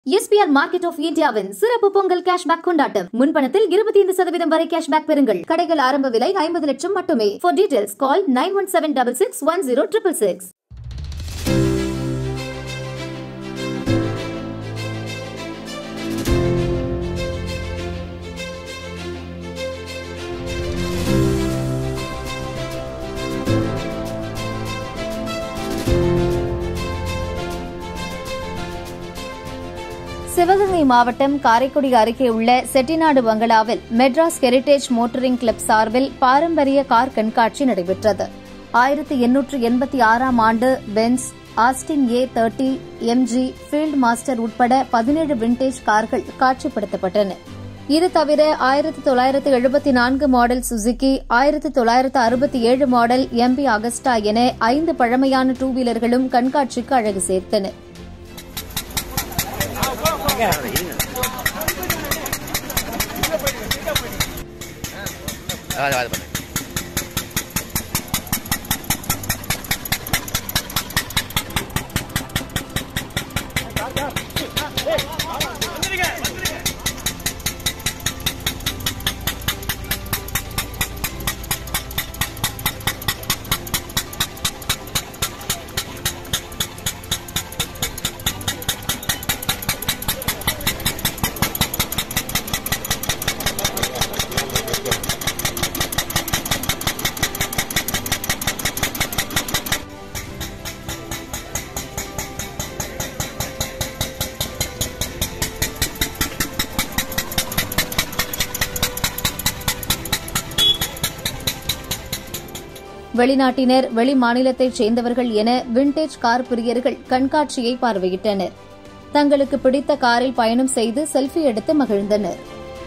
SPR market of இந்தியாவின் சிறப்பு Pongal cashback கொண்டாட்டம் முன்பணத்தில் இருபத்தி ஐந்து சதவீதம் வரை கேஷ்பேக் பெறுங்கள் கடைகள் ஆரம்ப விலை ஐம்பது லட்சம் மட்டுமே for details call nine one seven double six one zero triple six Sivaganga மாவட்டம் காரைக்குடி அருகே உள்ள செட்டிநாடு பங்களாவில் மெட்ராஸ் ஹெரிடேஜ் மோட்டரிங் கிளப் சார்பில் பாரம்பரிய கார் கண்காட்சி நடைபெற்றது ஆயிரத்தி எண்ணூற்று எண்பத்தி ஆறாம் ஆண்டு Benz Austin A thirty MG field master உட்பட பதினேழு விண்டேஜ் கார்கள் காட்சிப்படுத்தப்பட்டன இது தவிர ஆயிரத்தி தொள்ளாயிரத்து எழுபத்தி நான்கு மாடல் சுசுகி ஆயிரத்தி தொள்ளாயிரத்து அறுபத்தி ஏழு மாடல் எம்பி அகஸ்டா என ஐந்து பழமையான டூ வீலர்களும் கண்காட்சிக்கு அழகு சேர்த்தன வாது வாது பண்ணு வெளிநாட்டினர் வெளி மாநிலத்தைச் சேர்ந்தவர்கள் என விண்டேஜ் கார் பிரியர்கள் கண்காட்சியை பார்வையிட்டனர் தங்களுக்கு பிடித்த காரில் பயணம் செய்து செல்ஃபி எடுத்து மகிழ்ந்தனர்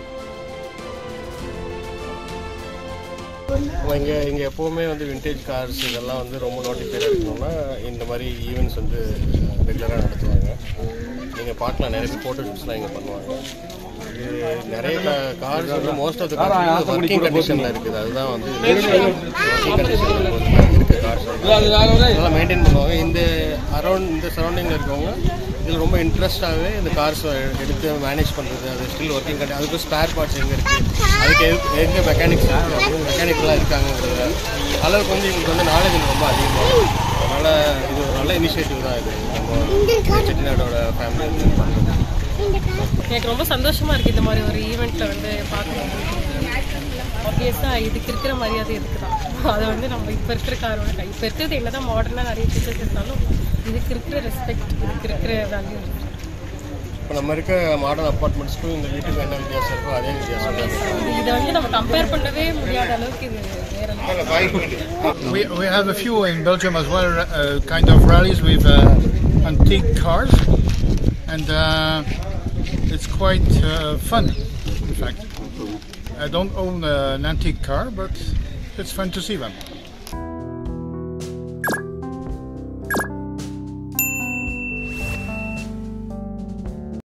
இங்கே இங்கே எப்போவுமே வந்து விண்டேஜ் கார்ஸ் இதெல்லாம் வந்து ரொம்ப நோட்டிஃபைடாக இருக்கணும்னா இந்த மாதிரி ஈவெண்ட்ஸ் வந்து ரெகுலராக நடத்துவாங்க நீங்கள் பார்க்கலாம் நிறைய ஃபோட்டோ ஷூட்ஸ்லாம் இங்கே பண்ணுவாங்க இது நிறைய கார்ஸ் வந்து most of the cars working கண்டிஷனில் இருக்குது அதுதான் வந்து ஒர்க்கிங் கண்டிஷனில் இருக்க கார்ஸ் அதெல்லாம் மெயின்டைன் பண்ணுவாங்க இந்த அரௌண்ட் இந்த சரௌண்டிங்கில் இருக்கவங்க இதில் ரொம்ப இன்ட்ரெஸ்டாகவே இந்த கார்ஸ் எடுத்து மேனேஜ் பண்ணுறது அது ஸ்டில் ஒர்க்கிங் கண்டி அதுக்கு ஸ்பேர் பார்ட்ஸ் எங்கே இருக்குது அதுக்கு எது- எங்கே மெக்கானிக்ஸ் இருக்குது மெக்கானிக்கெலாம் இருக்காங்கிறது அளவுக்கு வந்து எங்களுக்கு வந்து நாலேஜ் ரொம்ப அதிகமாக அதனால் இது ஒரு நல்ல இனிஷியேட்டிவ் தான் இது நம்ம செட்டிநாடோட ஃபேமிலி வந்து பண்ணுறது எனக்கு ரொம்ப சந்தோஷமா இருக்கு இந்த மாதிரி ஒரு ஈவெண்ட்ல வந்து பார்க்கணும் ஆப்வியஸா இதுக்கு இருக்கிற மரியாதை இதுக்கு தான் அதை வந்து நம்ம இப்போ இருக்கிற காரோட இப்போ இருக்கிறது என்னதான் மாடர்னாக நிறைய ஃபீச்சர்ஸ் இருந்தாலும் இதுக்கு இருக்கிற ரெஸ்பெக்ட் இதுக்கு இருக்கிற வேல்யூ இருக்கு இப்போ நம்ம இருக்க மாடர்ன் அப்பார்ட்மெண்ட்ஸ்க்கும் இந்த வீட்டுக்கு என்ன வித்தியாசம் இருக்கோ அதே வித்தியாசம் தான் இருக்கு. இது- இதை வந்து நம்ம கம்பேர் பண்ணவே முடியாத அளவுக்கு இது வேற level. We, we have a few in Belgium as well, uh, kind of rallies with uh, antique cars, and uh, it's quite uh, fun, in fact. I don't own uh, an antique car, but it's fun to see them.